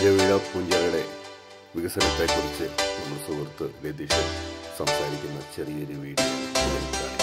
ഇരവിഴ പൂഞ്ചയുടെ വികസനത്തെക്കുറിച്ച് നമ്മുടെ സുഹൃത്ത് രതീഷ് സംസാരിക്കുന്ന ചെറിയൊരു വീഡിയോ നിങ്ങൾക്ക് കാണിക്കാം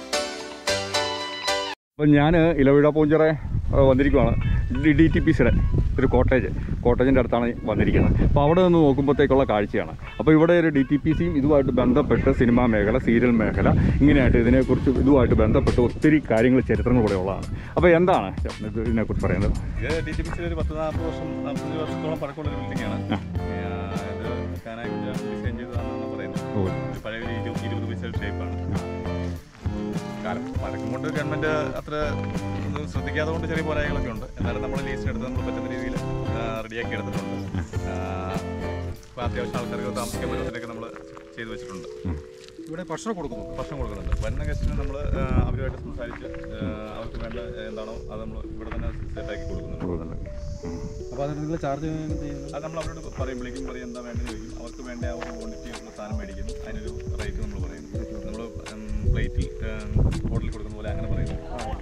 അപ്പം ഞാൻ ഇലവിഴ പൂഞ്ചറെ വന്നിരിക്കുവാണ് ഡി ടി പി സിയുടെ ഒരു കോട്ടേജ് കോട്ടേജിൻ്റെ അടുത്താണ് വന്നിരിക്കുന്നത് അപ്പോൾ അവിടെ നിന്ന് നോക്കുമ്പോഴത്തേക്കുള്ള കാഴ്ചയാണ് അപ്പോൾ ഇവിടെ ഒരു ഡി ടി പി സിയും ഇതുമായിട്ട് ബന്ധപ്പെട്ട് സിനിമാ മേഖല സീരിയൽ മേഖല ഇങ്ങനെയായിട്ട് ഇതിനെക്കുറിച്ച് ഇതുമായിട്ട് ബന്ധപ്പെട്ട് ഒത്തിരി കാര്യങ്ങൾ ചരിത്രങ്ങൾ കൂടെ ഉള്ളതാണ് അപ്പോൾ എന്താണ് ചേട്ടൻ ഇത് ഇതിനെക്കുറിച്ച് പറയുന്നത് ഇത് ഡി ടി പി സി ഒരു പത്ത് നാൽപ്പത് വർഷം നാൽപ്പത്തഞ്ച് വർഷത്തോളം പഴക്കമുള്ള ഒരു ബിൽഡിംഗ് ആണ് ഇത് കാനായി ഡിസൈൻ ചെയ്തതാണെന്നാണ് പറയുന്നത് ഓ ഒരു പഴയ ഒരു ഇരുപത് ഇരുപത് പൈസ ഷേപ്പാണ് കാലം പഴക്കം കൊണ്ട് ഗവൺമെന്റ് അത്ര ഇത് ശ്രദ്ധിക്കാതെ കൊണ്ട് ചെറിയ പോരായ്മകളൊക്കെ ഉണ്ട് എന്നാലും നമ്മൾ ലീസിനെടുത്ത് നമ്മൾ പറ്റുന്ന രീതിയിൽ റെഡിയാക്കി എടുത്തിട്ടുണ്ട് അപ്പോൾ അത്യാവശ്യം ആൾക്കാർക്ക് താമസിക്കാൻ പറ്റുന്നതിനൊക്കെ നമ്മൾ ചെയ്തു വെച്ചിട്ടുണ്ട് ഇവിടെ ഭക്ഷണം കൊടുക്കുന്നു ഭക്ഷണം കൊടുക്കുന്നുണ്ട് വരുന്ന ഗസ്റ്റിന് നമ്മൾ അവരുമായിട്ട് സംസാരിച്ച് ആ, അവർക്ക് വേണ്ട എന്താണോ അത് നമ്മൾ ഇവിടെ തന്നെ സെറ്റാക്കി കൊടുക്കുന്നുണ്ട് കൊടുക്കുന്നുണ്ട് അപ്പോൾ അതിന് നിങ്ങൾ ചാർജ് ചെയ്യുന്നത് അത് നമ്മൾ അവരോട് പറയുമ്പോഴേക്കും പറയും എന്താ വേണ്ടത് ചോദിക്കും അവർക്ക് വേണ്ട ആ ഒരു ക്വാണ്ടിറ്റി ഉള്ള സാധനം മേടിക്കുന്നു അതിനൊരു റേറ്റ് നമ്മൾ പറയും നമ്മൾ പ്ലേറ്റിൽ ഹോട്ടലിൽ കൊടുക്കുന്ന പോലെ അങ്ങനെ പറയുന്നു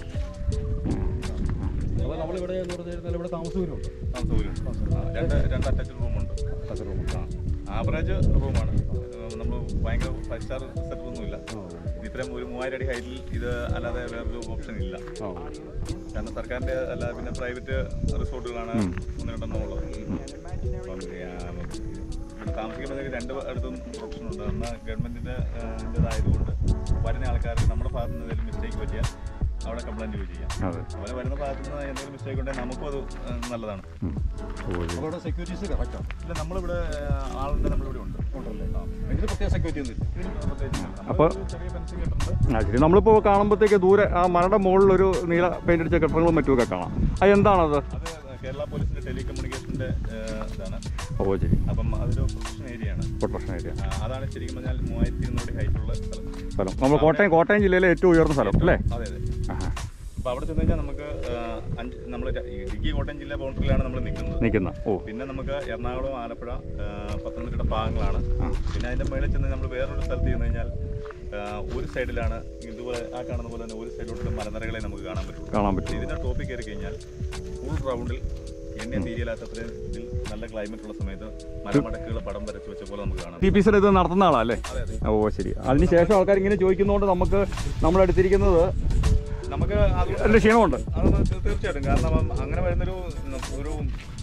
അപ്പോൾ നമ്മളിവിടെ എന്ന് പറഞ്ഞു കഴിഞ്ഞാൽ ഇവിടെ താമസവുമുണ്ട് ആ സൗകര്യം ആ, രണ്ട് രണ്ട് അറ്റാച്ച്ഡ് റൂമുണ്ട് ടച്ച് റൂം ആ ആവറേജ് റൂമാണ് നമ്മൾ ഭയങ്കര ഫൈവ് സ്റ്റാർ സെറ്റപ്പ് ഒന്നുമില്ല ഇത്രയും ഒരു മൂവായിരം അടി ഹൈറ്റിൽ ഇത് അല്ലാതെ വേറൊരു ഓപ്ഷൻ ഇല്ല ആ കാരണം സർക്കാരിൻ്റെ അല്ല പിന്നെ പ്രൈവറ്റ് റിസോർട്ടുകളാണ് ഒന്ന് രണ്ടെണ്ണം ഉള്ളത് അപ്പം ആ, ഇവിടെ താമസിക്കുമ്പോഴത്തേക്ക് രണ്ട് അടുത്തും ഓപ്ഷൻ ഉണ്ട് ഒന്ന് ഗവൺമെൻറ്റിൻ്റെ ഇതായതുകൊണ്ട് വരുന്ന ആൾക്കാർക്ക് നമ്മുടെ ഭാഗത്ത് നിന്ന് എന്തെങ്കിലും മിസ്റ്റേക്ക് പറ്റിയാൽ അവിടെ കംപ്ലൈൻറ്റ് ചെയ്യാം അതെ അതുപോലെ വരുന്ന ഭാഗത്ത് നിന്ന് എന്തെങ്കിലും മിസ്റ്റേക്ക് ഉണ്ടെങ്കിൽ നമുക്കും അത് ആ, നല്ലതാണ് ഉം. ഓ ശരി. അപ്പോൾ ഇവിടെ സെക്യൂരിറ്റീസ് കറക്റ്റാണ് ഇല്ല നമ്മളിവിടെ ആ, ആളുണ്ട് നമ്മളിവിടെ ഉണ്ട് ഉണ്ടല്ലേ ആ ഇതിന് പ്രത്യേക സെക്യൂരിറ്റി ഒന്നും ഇല്ല ഇതിന് പ്രത്യേകിച്ച് ഇല്ല. അപ്പോൾ- നമ്മളൊരു ചെറിയ ഫെൻസിങ് ഇട്ടിട്ടുണ്ട് ആ ശരി നമ്മളിപ്പോൾ കാണുമ്പോഴത്തേക്ക് ദൂരെ ആ മരയുടെ മുകളിലൊരു നീല പെയിൻ്റ് അടിച്ച കെട്ടിടങ്ങളും മറ്റുമൊക്കെ കാണാം അത് എന്താണത് അത് കേരള പോലീസിൻ്റെ ടെലികമ്മ്യൂണിക്കേഷൻ്റെ ഇതാണ് ഓ ശരി അപ്പം അതൊരു പ്രൊട്ടക്ഷൻ ഏരിയ ആണ് പ്രൊട്ടക്ഷൻ ഏരിയ ആ, അതാണ് ശരിക്കും പറഞ്ഞാൽ മൂവായിരത്തി ഇരുന്നൂറ് ഹൈറ്റുള്ള സ്ഥലം സ്ഥലം നമ്മൾ കോട്ടയം കോട്ടയം ജില്ലയിലെ ഏറ്റവും ഉയർന്ന സ്ഥലം അല്ലേ അതെ അതെ ആഹാ. അപ്പോൾ അവിടെ ചെന്ന് കഴിഞ്ഞാൽ നമുക്ക് ആ, അഞ്ച് നമ്മൾ ഇടുക്കി കോട്ടയം ജില്ലാ ബൗണ്ടറിയിലാണ് നമ്മൾ നിൽക്കുന്നത് നിൽക്കുന്ന ഓ പിന്നെ നമുക്ക് എറണാകുളം ആലപ്പുഴ ആ, പത്തനംതിട്ട ഭാഗങ്ങളാണ് പിന്നെ അതിൻ്റെ മേളിൽ ചെന്ന് നമ്മൾ വേറൊരു സ്ഥലത്ത് ചെന്ന് കഴിഞ്ഞാൽ ആ, ഒരു സൈഡിലാണ് ഇതുപോലെ ആ കാണുന്ന പോലെ തന്നെ ഒരു സൈഡിലോട്ട് മലനിരകളെ നമുക്ക് കാണാൻ പറ്റുള്ളൂ കാണാൻ പറ്റും ഇതിൻ്റെ ടോപ്പിക് കയറി കഴിഞ്ഞാൽ ഫുൾ റൗണ്ടിൽ എന്നെ തീരിയല്ലാത്തത്രയും ഇതിൽ നല്ല ക്ലൈമറ്റ് ഉള്ള സമയത്ത് മരമടക്കുകൾ പടം വരച്ച് വെച്ച പോലെ നമുക്ക് കാണാം ടി പി സിയുടെ ഇത് നടത്തുന്ന ആളല്ലേ അതെ അതെ ഓ ശരി അതിനുശേഷം ആൾക്കാർ ഇങ്ങനെ ചോദിക്കുന്നതുകൊണ്ട് നമുക്ക് നമ്മളെടുത്തിരിക്കുന്നത് നമുക്ക് അത് അതിൻ്റെ ക്ഷീണമുണ്ട് അത് തീ- തീർച്ചയായിട്ടും കാരണം അപ്പം അങ്ങനെ വരുന്നൊരു ഒരു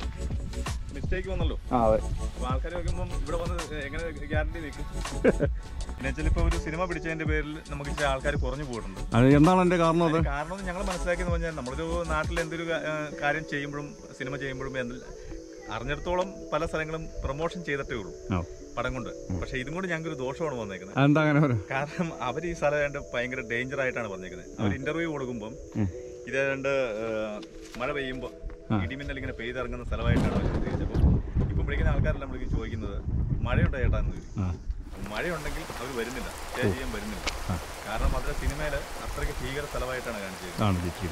മിസ്റ്റേക്ക് വന്നല്ലോ ആ അതെ അപ്പൊ ആൾക്കാർ നോക്കുമ്പോൾ ഇവിടെ വന്ന് എങ്ങനെ ഗ്യാരണ്ടി നിൽക്കും പിന്നെ വെച്ചാൽ ഇപ്പോൾ ഒരു സിനിമ പിടിച്ചതിന്റെ പേരിൽ നമുക്ക് ചില ആൾക്കാർ കുറഞ്ഞു പോയിട്ടുണ്ട് അത് എന്താണ് എൻ്റെ കാരണം അത് കാരണം ഞങ്ങൾ മനസ്സിലാക്കിയെന്ന് പറഞ്ഞാൽ നമ്മളൊരു നാട്ടിൽ എന്തൊരു കാ- ആ, കാര്യം ചെയ്യുമ്പോഴും സിനിമ ചെയ്യുമ്പോഴും എന്ത് അറിഞ്ഞിടത്തോളം പല സ്ഥലങ്ങളും പ്രൊമോഷൻ ചെയ്തിട്ടേ ഉള്ളൂ ആ. പടം കൊണ്ട് പക്ഷെ ഇതും കൊണ്ട് ഞങ്ങൾക്ക് ഒരു ദോഷമാണ് വന്നേക്കുന്നത് അതെന്താ അങ്ങനെ ഒരു കാരണം അവർ ഈ സ്ഥലം ഏതാണ്ട് ഭയങ്കര ഡേഞ്ചർ ആയിട്ടാണ് പറഞ്ഞേക്കുന്നത് അവർ ഇന്റർവ്യൂ കൊടുക്കുമ്പം ഇത് ഏതാണ്ട് ആ, മഴ പെയ്യുമ്പോൾ ഇടിമിന്നൽ ഇങ്ങനെ പെയ്തിറങ്ങുന്ന സ്ഥലമായിട്ടാണ് അവർ ചിത്രീകരിച്ചപ്പോൾ ഇപ്പം വിളിക്കുന്ന ആൾക്കാരെല്ലാം നമ്മൾക്ക് ചോദിക്കുന്നത് മഴയുണ്ടോ ചേട്ടാ എന്ന് ചോദിക്കും ആ. മഴയുണ്ടെങ്കിൽ അവർ വരുന്നില്ല സ്റ്റേ ചെയ്യാൻ വരുന്നില്ല കാരണം അതിലെ സിനിമയിൽ അത്രയ്ക്ക് ഭീകര സ്ഥലമായിട്ടാണ് കാണിച്ചത് ആണ് ചേച്ചി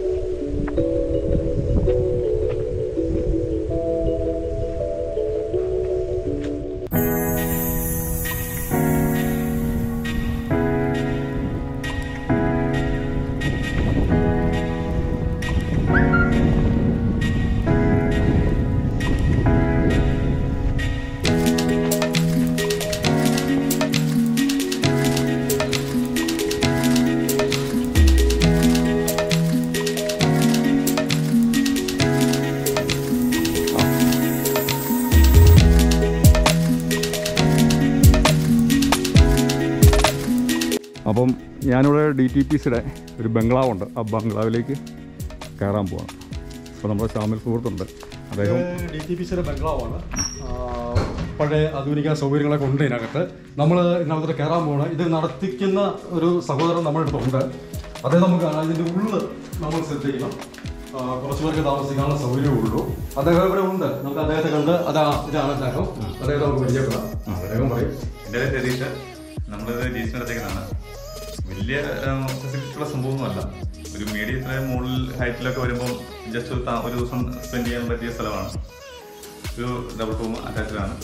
അപ്പം ഞാനിവിടെ ഡി ടി പി സിയുടെ ഒരു ബംഗ്ലാവുണ്ട് ആ ബംഗ്ലാവിലേക്ക് കയറാൻ പോവാണ് അപ്പോൾ നമ്മുടെ ഷാമിൽ സുഹൃത്തുണ്ട് അദ്ദേഹം ഡി ടി പി സിയുടെ ബംഗ്ലാവാണ് ആ, പഴയ ആധുനിക സൗകര്യങ്ങളൊക്കെ ഉണ്ട് ഇതിനകത്ത് നമ്മൾ ഇതിനകത്ത് കയറാൻ പോകണം ഇത് നടത്തിക്കുന്ന ഒരു സഹോദരൻ നമ്മുടെ അടുത്തുണ്ട് അദ്ദേഹം നമുക്ക് കാണാം ഇതിൻ്റെ ഉള്ളിൽ നമ്മൾ ശ്രദ്ധിക്കണം ആ, കുറച്ച് പേർക്ക് താമസിക്കാനുള്ള സൗകര്യമേ ഉള്ളൂ അദ്ദേഹം ഇവിടെ ഉണ്ട് നമുക്ക് അദ്ദേഹത്തെ കണ്ട് അതാ ഇതാണ് അദ്ദേഹം അദ്ദേഹത്തെ നമുക്ക് പരിചയപ്പെടാം ആ, അദ്ദേഹം പറയും എൻ്റെ പേര് രതീഷ് നമ്മളിത് ലീസിനെടുത്തേക്കുന്നതാണ് വലിയ ഫെസിലിറ്റിയുള്ള സംഭവമൊന്നുമല്ല ഒരു മീഡിയം ഇത്രയും മുകളിൽ ഹൈറ്റിലൊക്കെ വരുമ്പോൾ ജസ്റ്റ് ഒരു താ- ഒരു ദിവസം സ്പെൻഡ് ചെയ്യാൻ പറ്റിയ സ്ഥലമാണ് ഒരു ഡബിൾ റൂം അറ്റാച്ച്ഡ് ആണ്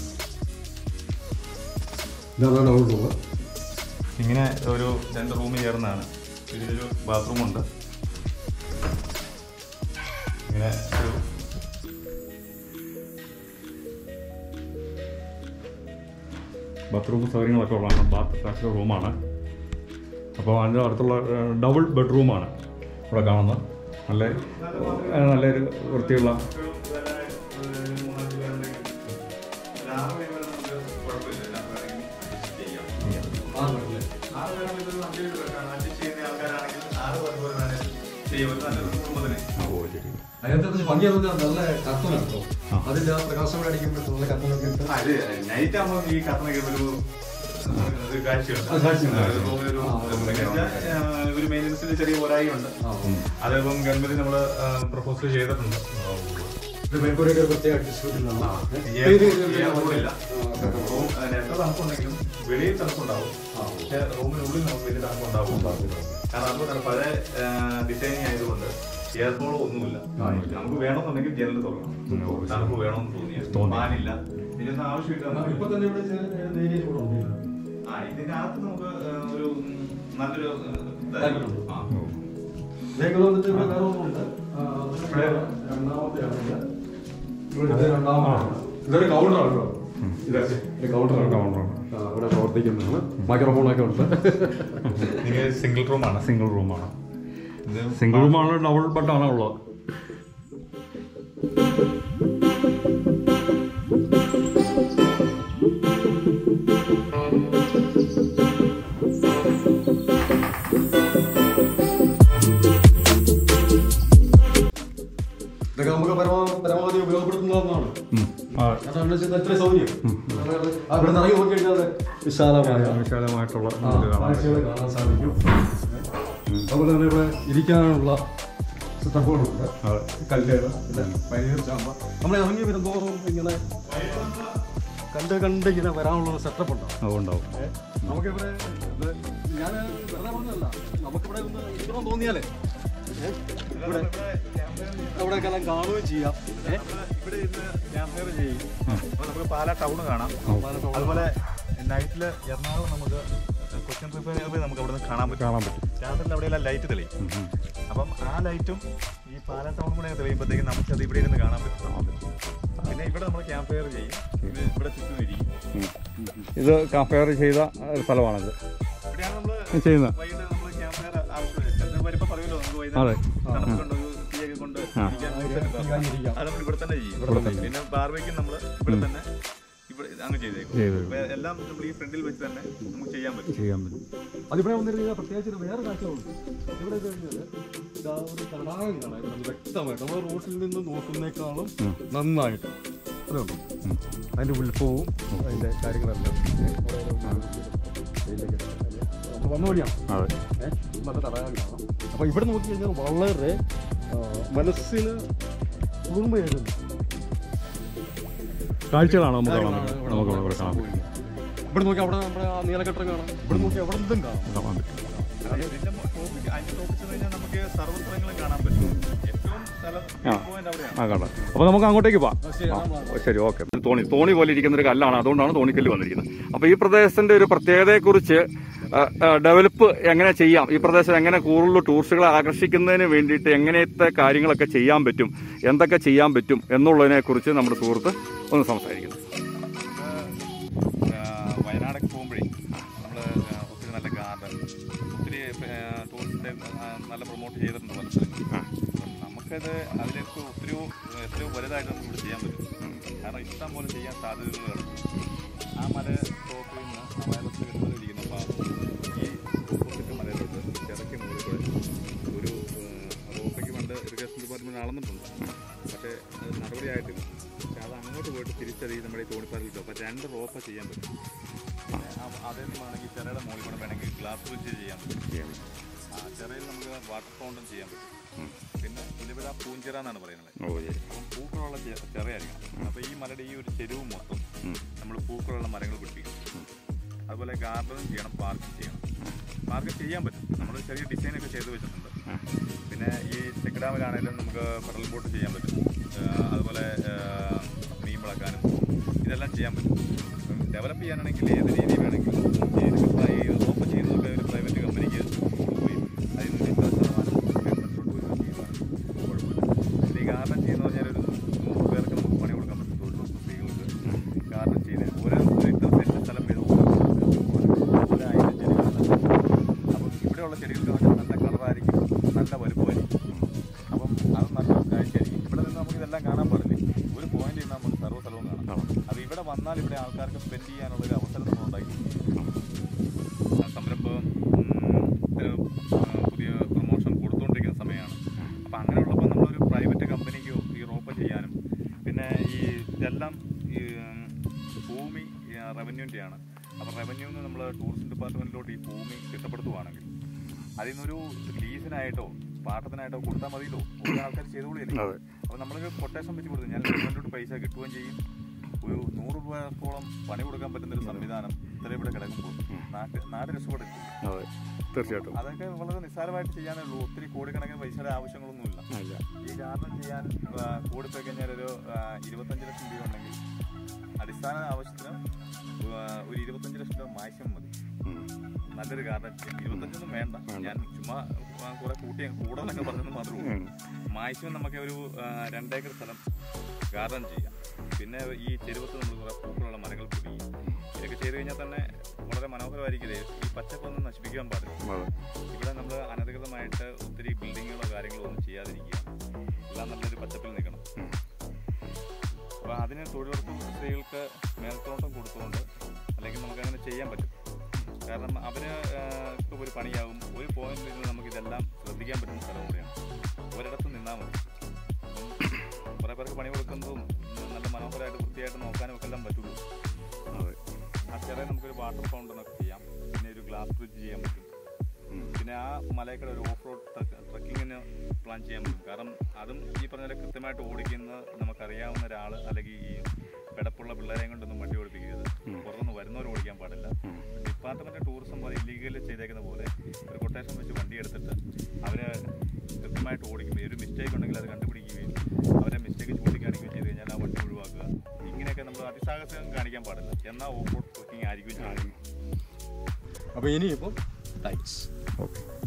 ഇതാണ് ഡൗൺ റൂം ഇങ്ങനെ ഒരു രണ്ട് റൂം ചേർന്നാണ് ഇതിലൊരു ബാത്റൂം ഉണ്ട് ഇങ്ങനെ ഒരു ബാത്റൂം സൗകര്യങ്ങളൊക്കെ ഉള്ളതാണ് ബാത്ത് അറ്റാച്ച്ഡ് റൂമാണ് അപ്പോൾ അതിൻ്റെ അടുത്തുള്ള ഡബിൾ ബെഡ്റൂമാണ് ഇവിടെ കാണുന്നത് നല്ല ഏഹ്, നല്ലൊരു വൃത്തിയുള്ള ആ, ഓ ശരി അതിനകത്ത് ഭംഗിയാന്ന് പറഞ്ഞാൽ നല്ല കത്തനാണ് കേട്ടോ അതിന്റെ ആ പ്രകാശം അടിക്കുമ്പോൾ നല്ല കത്തനൊക്കെ ഇട്ട് നൈറ്റ് ആകുമ്പോൾ ഈ കത്തനൊക്കെ ഒരു ഒരു കാഴ്ചയുണ്ട് ആ, കാഴ്ചയുണ്ട്. അത് റൂമിൽ ഒരു ആ, ഒരു മെയിൻ്റനൻസിന്റെ ചെറിയ പോരായ്മയുണ്ട് അതിപ്പം ഗവൺമെന്റ് നമ്മൾ പ്രപ്പോസൽ ചെയ്തിട്ടുണ്ട് ഇത് മേൽക്കൂരയൊക്കെ ഒരു പ്രത്യേക അഡ്ജസ്റ്റ്മെന്റ് റൂമില്ല റൂം അതിന് എത്ര തണുപ്പുണ്ടെങ്കിലും വെളിയിൽ തണുപ്പുണ്ടാവും പക്ഷെ റൂമിനുള്ളിൽ നമുക്ക് വലിയ തണുപ്പുണ്ടാവും കാരണം അത് നല്ല പഴയ ഡിസൈനിങ് ആയതുകൊണ്ട് എയർ ഫ്ലോ ഒന്നുമില്ല നമുക്ക് വേണമെന്നുണ്ടെങ്കിൽ ജനൽ തുറക്കണം തണുപ്പ് വേണമെന്ന് തോന്നിയാൽ തോന്നി. ഫാനില്ല ഇതിനൊന്നും ആവശ്യമില്ല ഇപ്പൊ തന്നെ ഇവിടെ നേരിയ കൂടെ ഉണ്ട് ആ ഇതിനകത്ത് നമുക്ക് ആ, ഒരു ഉം, നല്ലൊരു ആ, താല്പര്യമുണ്ട്. ആ. ഇതേക്കുള്ള വന്നിട്ട് ഇവിടെ വേറെ ഒന്നുണ്ട് ആ, ഇവിടെ രണ്ടാമത്തെയാണ് ഇത്. ഇവിടെ ഇത് രണ്ടാമത്തെയാണ് ഇതൊരു കൗണ്ടറാണ് കേട്ടോ ഇത് കൗണ്ടറാണ് കൗണ്ടറാണ്. ആ, ഇവിടെ പ്രവർത്തിക്കുന്നതാണ് മൈക്രോഫോണൊക്കെ ഉണ്ട് ഇത് സിംഗിൾ റൂമാണ് സിംഗിൾ റൂമാണ് ഇത് സിംഗിൾ റൂമാണ് ഡബിൾ ബെഡാണ് ഉള്ളത് ഇതൊക്കെ നമുക്ക് പരമാവധി പരമാവധി ഉപയോഗപ്പെടുത്തുന്നതാണ് ഉം. ആ, അതാണ് വെച്ചാൽ എത്ര സൗകര്യം ആ, ഇവിടെ നിന്ന് ഇറങ്ങി നോക്കി കഴിഞ്ഞാൽ വിശാലമായ വിശാലമായിട്ടുള്ള ആ, ഇത് കാണാൻ കാഴ്ചകൾ കാണാൻ സാധിക്കും അതുപോലെ തന്നെ ഇവിടെ ഇരിക്കാനുള്ള സെറ്റപ്പുകളുണ്ട് അതെ. കല്ലുകൾ പനിനീർ ചാമ്പ നമ്മൾ ഇറങ്ങി വരുന്നതോറും ഇങ്ങനെ കണ്ട് കണ്ട് ഇങ്ങനെ വരാനുള്ള ഒരു സെറ്റപ്പ് ഉണ്ടാവും അതുണ്ടാവും ഏ, നമുക്കിവിടെ ഇത് ഞാൻ വെറുതെ പറഞ്ഞതല്ല നമുക്കിവിടെ ഒന്ന് ഇരിക്കണം തോന്നിയാലേ ഏ, ഇവിടെ അവിടെ എല്ലാം കാണുകയും ചെയ്യാം ഏ, ഇവിടെ ഇരുന്ന് ക്യാമ്പ് ചെയ്യും അപ്പൊ നമുക്ക് പാലാ ടൗൺ കാണാം അതുപോലെ നൈറ്റില് എറണാകുളം നമുക്ക് കൊച്ചിൻ റിപ്പയർ നമുക്ക് അവിടെ നിന്ന് കാണാൻ പറ്റും കാണാൻ പറ്റും രാത്രിയിൽ അവിടെയെല്ലാം ലൈറ്റ് തെളിയും അപ്പം ആ ലൈറ്റും ഈ പാലാ ടൗൺ കൂടെ തെളിയുമ്പോഴത്തേക്കും നമുക്ക് അത് ഇവിടെ ഇരുന്ന് കാണാൻ പറ്റും പിന്നെ ഇവിടെ നമ്മൾ ക്യാമ്പ് ഫയർ ചെയ്യും ഇത് ഇവിടെ ചുറ്റും ഇരിക്കും ഇത് കമ്പയർ ചെയ്ത ഒരു സ്ഥലമാണിത് ഇവിടെയാണ് നമ്മൾ ചെയ്യുന്നത് വൈകിട്ട് നമ്മൾ ക്യാമ്പ് ഫയർ ആവശ്യമില്ല ചിലപ്പോൾ വരുമ്പോൾ പറയുമല്ലോ നമുക്ക് അതെ. വൈകുന്നേരം തണുപ്പൊക്കെ ഉണ്ട്, ഒരു തീയൊക്കെ കൊണ്ട് ഇരിക്കാൻ ഇരിക്കാം. അത് നമ്മൾ ഇവിടെ തന്നെ ചെയ്യും പിന്നെ ബാർബേക്കും നമ്മൾ ഇവിടെ തന്നെ ഇവിടെ അങ്ങ് ചെയ്തേക്കും ചെയ്തേക്കും. ഇപ്പൊ എല്ലാം നമ്മൾ ഈ ഫ്രണ്ടിൽ വെച്ച് തന്നെ നമുക്ക് ചെയ്യാൻ പറ്റും ചെയ്യാൻ പറ്റും അതിവിടെ വന്നിട്ട് കഴിഞ്ഞാൽ പ്രത്യേകിച്ച് ഒരു വേറെ കാഴ്ചകളുണ്ട് ഇവിടെ കഴിഞ്ഞാൽ ഇതാ ഒരു തടാകം കാണാം ഇവിടെ നല്ല വ്യക്തമായിട്ട് നമ്മൾ റോട്ടിൽ നിന്ന് നോക്കുന്നേക്കാളും നന്നായിട്ട് അതുണ്ടോ അതിന്റെ ഉത്ഭവവും അതിന്റെ കാര്യങ്ങളെല്ലാം നമ്മൾ വന്ന വഴിയാണ് അതെ ഏഹ് നല്ല തടാകം കാണാം അപ്പോൾ ഇവിടെ നോക്കി കഴിഞ്ഞാൽ വളരെ ആ, മനസ്സിന് കുളിർമയേകുന്നു കാഴ്ചകളാണ് നമുക്ക് കാണാൻ പറ്റും നമുക്ക് ഇവിടെ കാണാൻ പറ്റും ഇവിടെ നോക്കി അവിടെ നമ്മുടെ ആ നീലക്കെട്ടം കാണാം ഇവിടെ നോക്കി അവിടെ എന്തും കാണാം കാണാൻ പറ്റും ഇതിന്റെ ടോപ്പിക് അതിന്റെ ടോപ്പിക് ചെന്ന് കഴിഞ്ഞാൽ നമുക്ക് സർവ്വസ്ഥലങ്ങളും കാണാൻ പറ്റും ഏറ്റവും സ്ഥലം ആ. പോയിന്റ് അവിടെയാണ് ആ കാണാം അപ്പോൾ നമുക്ക് അങ്ങോട്ടേക്ക് പോവാം ശരി, ആ, ശരി ഓക്കെ തോണി തോണി പോലെ ഇരിക്കുന്ന ഒരു കല്ലാണ് അതുകൊണ്ടാണ് തോണിക്കല്ല് വന്നിരിക്കുന്നത് അപ്പോൾ ഈ പ്രദേശത്തിന്റെ ഒരു പ്രത്യേകതയെക്കുറിച്ച് ഡെവലപ്പ് എങ്ങനെ ചെയ്യാം ഈ പ്രദേശം എങ്ങനെ കൂടുതൽ ടൂറിസ്റ്റുകളെ ആകർഷിക്കുന്നതിന് വേണ്ടിയിട്ട് എങ്ങനത്തെ കാര്യങ്ങളൊക്കെ ചെയ്യാൻ പറ്റും എന്തൊക്കെ ചെയ്യാൻ പറ്റും എന്നുള്ളതിനെ കുറിച്ച് നമ്മുടെ സുഹൃത്ത് ഒന്ന് സംസാരിക്കുന്നു ആ, വയനാടൊക്കെ പോകുമ്പോഴേ നമ്മൾ ഒത്തിരി നല്ല ഗാർഡൻ ഒത്തിരി ടൂറിസ്റ്റിനെ നല്ല പ്രൊമോട്ട് ചെയ്തിട്ടുണ്ട് പല സ്ഥലങ്ങളിൽ അപ്പം നമുക്കത് അതിലേക്ക് ഒത്തിരി എത്രയോ വലുതായിട്ട് നമുക്ക് ഇവിടെ ചെയ്യാൻ പറ്റും കാരണം ഇഷ്ടം പോലെ ചെയ്യാൻ സാധ്യതകളാണ് ആ മല ടോപ്പിൽ നിന്ന് ആ വയലത്ത് കിട്ടുന്നതിരിക്കുന്ന ഭാഗം ഈ ഓപ്പോസിറ്റ് മലയിലോട്ട് ചിറക്കി മുകളിൽ കൂടെ ഒരു റോപ്പയ്ക്ക് പണ്ട് ഇറിഗേഷൻ ഡിപ്പാർട്ട്മെന്റ് അളന്നിട്ടുണ്ട് പക്ഷേ അത് നടപടിയായിട്ടില്ല പക്ഷെ അത് അങ്ങോട്ട് പോയിട്ട് തിരിച്ചത് ഈ നമ്മുടെ ഈ തോണിപ്പാലിൽ കിട്ടും അപ്പോൾ രണ്ട് റോപ്പ ചെയ്യാൻ പറ്റും അതേ വേണമെങ്കിൽ ചിറയുടെ മുകളിൽ കൂടെ വേണമെങ്കിൽ ഗ്ലാസ് ബ്രിഡ്ജ് ചെയ്യാൻ പറ്റും ആ ചിറയിൽ നമുക്ക് വാട്ടർ ഫൗണ്ടൻ ചെയ്യാൻ പറ്റും പിന്നെ ഇതിവിടെ പൂഞ്ചിറ എന്നാണ് പറയുന്നത് ഓ ശരി അപ്പം പൂക്കളുള്ള ചെ- ചെറയായിരിക്കണം അപ്പോൾ ഈ മലയുടെ ഈ ഒരു ചെരുവ് മൊത്തം നമ്മൾ പൂക്കളുള്ള മരങ്ങൾ പിടിപ്പിക്കണം അതുപോലെ ഗാർഡനും ചെയ്യണം പാർക്കും ചെയ്യണം പാർക്ക് ചെയ്യാൻ പറ്റും നമ്മൾ ചെറിയ ഡിസൈനൊക്കെ ചെയ്ത് വെച്ചിട്ടുണ്ട് പിന്നെ ഈ ചെക്ക് ഡാമിലാണെങ്കിലും നമുക്ക് പെഡൽ ബോട്ട് ചെയ്യാൻ പറ്റും ആ, അതുപോലെ ആ, മീൻ വളർക്കാനും ഇതെല്ലാം ചെയ്യാൻ പറ്റും ഡെവലപ്പ് ചെയ്യാനാണെങ്കിൽ ഏത് രീതി വേണമെങ്കിലും ചെയ്ത് ഈ റോപ്പ് ചെയ്യുന്നതൊക്കെ ഒരു പ്രൈവറ്റ് കമ്പനിക്ക് പോയി അതിൽ നിന്ന് ഇത്ര ശതമാനം ഗവൺമെൻറ്റിലോട്ട് പോയി ചെയ്യുന്നതാണ് കുഴപ്പമില്ല ഈ ഗാർഡൻ ചെയ്യുന്ന പറഞ്ഞാൽ ഒരു നൂറ് പേർക്ക് നമുക്ക് പണി കൊടുക്കാൻ പറ്റും തൊഴിലുറപ്പ് സ്ത്രീകൾക്ക് ഗാർഡൻ ചെയ്യുന്നത് ഓരോ ഇത്ര സെൻറ്റ് സ്ഥലം വീതം വന്നാൽ ഇവിടെ ആൾക്കാർക്ക് സ്പെൻഡ് ചെയ്യാനുള്ള ഒരു അവസരം നമ്മൾ ഉണ്ടാക്കി ആ, സംരംഭം ഉം, ഒരു, ആ, പുതിയ പ്രൊമോഷൻ കൊടുത്തുകൊണ്ടിരിക്കുന്ന സമയമാണ് അപ്പം അങ്ങനെയുള്ളപ്പോൾ നമ്മളൊരു പ്രൈവറ്റ് കമ്പനിക്ക് ഈ റോപ്പ് ചെയ്യാനും പിന്നെ ഈ ഇതെല്ലാം ഈ ഉം, ഭൂമി റവന്യൂൻ്റെയാണ് അപ്പോൾ റവന്യൂന്ന് നമ്മൾ ടൂറിസം ഡിപ്പാർട്ട്മെൻറ്റിലോട്ട് ഈ ഭൂമി തിട്ടപ്പെടുത്തുവാണെങ്കിൽ അതിൽ നിന്നൊരു ലീസിനായിട്ടോ പാട്ടത്തിനായിട്ടോ കൊടുത്താൽ മതിയല്ലോ ഓരോ ആൾക്കാർ ചെയ്തോളിയല്ലേ അതെ. അപ്പോൾ നമ്മളൊരു കൊട്ടേഷൻ വെച്ച് കൊടുത്തു ഞാൻ ഗവൺമെൻറ്റോട്ട് പൈസ കിട്ടുകയും ചെയ്യും ഒരു നൂറ് പേർക്കോളം പണി കൊടുക്കാൻ പറ്റുന്ന ഒരു സംവിധാനം ഇത്ര ഇവിടെ കിടക്കുമ്പോൾ നാട്ട് നാട് രക്ഷപ്പെടും അതെ തീർച്ചയായിട്ടും അതൊക്കെ വളരെ നിസ്സാരമായിട്ട് ചെയ്യാനേ ഉള്ളൂ ഒത്തിരി കോടിക്കണക്കിന് പൈസയുടെ ആവശ്യങ്ങളൊന്നുമില്ല ഇല്ല ഈ കാരണം ചെയ്യാൻ ആ, കൂടിപ്പോയി കഴിഞ്ഞാൽ ഒരു ആ, ഇരുപത്തഞ്ച് ലക്ഷം രൂപ ഉണ്ടെങ്കിൽ അടിസ്ഥാന ആവശ്യത്തിന് ആ, ഒരു ഇരുപത്തഞ്ച് ലക്ഷം രൂപ മാക്സിമം മതി ഉം. നല്ലൊരു കാരണം ഇരുപത്തഞ്ചൊന്നും വേണ്ട ഞാൻ ചുമ്മാ ആ, കുറെ കൂട്ടി കൂടുതലൊക്കെ പറഞ്ഞത് മാത്രമേ ഉള്ളൂ മാക്സിമം നമുക്ക് ഒരു ആ, രണ്ടേക്കർ സ്ഥലം ഗാർഡൻ ചെയ്യാം പിന്നെ ഈ ചെരുവത്ത് നമ്മൾ കുറെ പൂക്കളുള്ള മരങ്ങൾ പിടിക്കും ഇതൊക്കെ ചെയ്ത് കഴിഞ്ഞാൽ തന്നെ വളരെ മനോഹരമായിരിക്കില്ലേ ഈ പച്ചപ്പൊന്നും നശിപ്പിക്കാൻ പാടില്ല അതെ ഇവിടെ നമ്മൾ അനധികൃതമായിട്ട് ഒത്തിരി ബിൽഡിങ്ങുകളോ കാര്യങ്ങളോ ഒന്നും ചെയ്യാതിരിക്കുക എല്ലാം നല്ലൊരു പച്ചപ്പിൽ നിൽക്കണം അപ്പോൾ അതിന് തൊഴിലുറപ്പ് സ്ത്രീകൾക്ക് മേൽത്തോട്ടം കൊടുത്തുകൊണ്ട് അല്ലെങ്കിൽ നമുക്ക് അങ്ങനെ ചെയ്യാൻ പറ്റും കാരണം അവര് ഇപ്പോൾ ഒരു പണിയാകും ഒരു പോയിന്റിൽ നിന്ന് നമുക്ക് ഇതെല്ലാം ശ്രദ്ധിക്കാൻ പറ്റുന്ന സ്ഥലം കൂടിയാണ് ഒരിടത്ത് നിന്നാൽ മതി അപ്പം കുറേ പേർക്ക് പണി കൊടുക്കുന്നതും നല്ല മനോഹരമായിട്ട് വൃത്തിയായിട്ട് നോക്കാനും ഒക്കെ എല്ലാം പറ്റുള്ളൂ അതെ ആ ചെറിയ നമുക്കൊരു വാട്ടർ ഫൗണ്ടനൊക്കെ ചെയ്യാം പിന്നെ ഒരു ഗ്ലാസ് ബ്രിഡ്ജ് ചെയ്യാൻ പറ്റും പിന്നെ ആ മലയ്ക്കൂടെ ഒരു ഓഫ് റോഡ് ട്രക്കിങ്ങിന് പ്ലാൻ ചെയ്യാൻ പറ്റും കാരണം അതും ഈ പറഞ്ഞ പോലെ കൃത്യമായിട്ട് ഓടിക്കുന്ന നമുക്കറിയാവുന്ന ഒരാൾ അല്ലെങ്കിൽ ഈ കിടപ്പുള്ള പിള്ളേരെയും കൊണ്ടൊന്നും വണ്ടി ഓടിപ്പിക്കരുത് പുറത്തുനിന്ന് വരുന്നവർ ഓടിക്കാൻ പാടില്ല ഡിപ്പാർട്ട്മെന്റ് ടൂറിസം അത് ഇല്ലീഗലി ചെയ്തേക്കുന്ന പോലെ ഒരു കൊട്ടേഷൻ വെച്ച് വണ്ടി എടുത്തിട്ട് അവര് കൃത്യമായിട്ട് ഓടിക്കുമ്പോൾ ഒരു മിസ്റ്റേക്ക് ഉണ്ടെങ്കിൽ അത് കണ്ടുപിടിക്കുകയും അവരെ മിസ്റ്റേക്ക് ചൂണ്ടിക്കാണിക്കുകയും ചെയ്ത് കഴിഞ്ഞാൽ ആ വണ്ടി ഒഴിവാക്കുക ഇങ്ങനെയൊക്കെ നമ്മൾ അതിസാഹസം കാണിക്കാൻ പാടില്ല എന്നാൽ ഓഫ് റോഡ് ട്രക്കിംഗ് ആയിരിക്കും ചെയ്യുന്നത് അപ്പോൾ ഇനിയിപ്പം താങ്ക്സ് ഓക്കെ